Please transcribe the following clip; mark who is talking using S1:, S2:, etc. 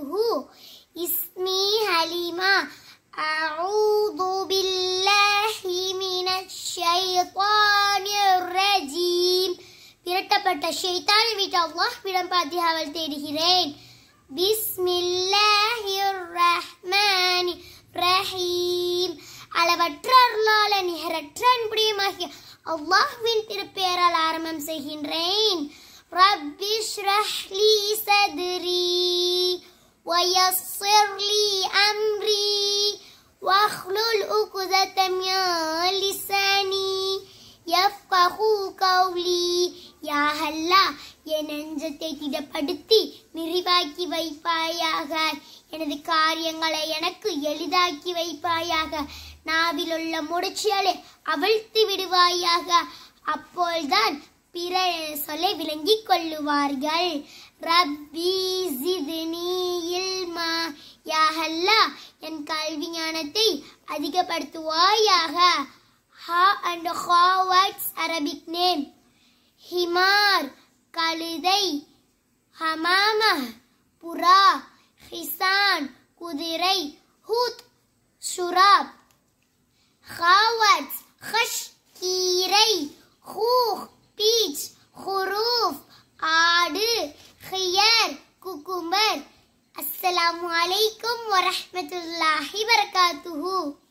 S1: وبركاته اسمي حليمة أعوذ بالله من الشيطان الرجيم விரட்டப்பட்ட ஷைத்தானை விட்டு அல்லாஹ்விடம் பாத்தியாவல் தேடுகிறேன் பிஸ்மில்லாஹிர் ரஹ்மானி ரஹீம் அளவற்ற அருளால நிகரற்ற அன்புடையமாகிய அல்லாஹ்வின் திருப்பெயரால் ஆரம்பம் செய்கின்றேன் ரப்பி ஷ்ரஹ் லி சத்ரி ويسر لي أمري واحلل عقدة من لساني يفقه قولي யா அல்லா என் நெஞ்சத்தை திடப்படுத்தி நிறைவாக்கி வைப்பாயாக எனது காரியங்களை எனக்கு எளிதாக்கி வைப்பாயாக நாவில் உள்ள முடிச்சியலை அவிழ்த்து விடுவாயாக அப்போல்தான் பிற சொல்லை விளங்கிக் கொள்ளுவார்கள் ரப்பி ஜித்னி இல்மா யா அல்லாஹ் என் கல்வி ஞானத்தை அதிகப்படுத்துவாயாக ஹா அண்ட் ஹா வேர்ட்ஸ் அரபிக் நேம் ஹிமார் கழுதை ஹமாம புறா ஹிசான் குதிரை ஹூத் சுராப் ஹாவட்ஸ் ஹஷ் கீரை ஹூஹ் பீச் ஹுரூஃப் ஆடு ஹியர் குக்கும்பர் அஸ்ஸலாமு அலைக்கும் வரஹ்மத்துல்லாஹி வரகாத்துஹு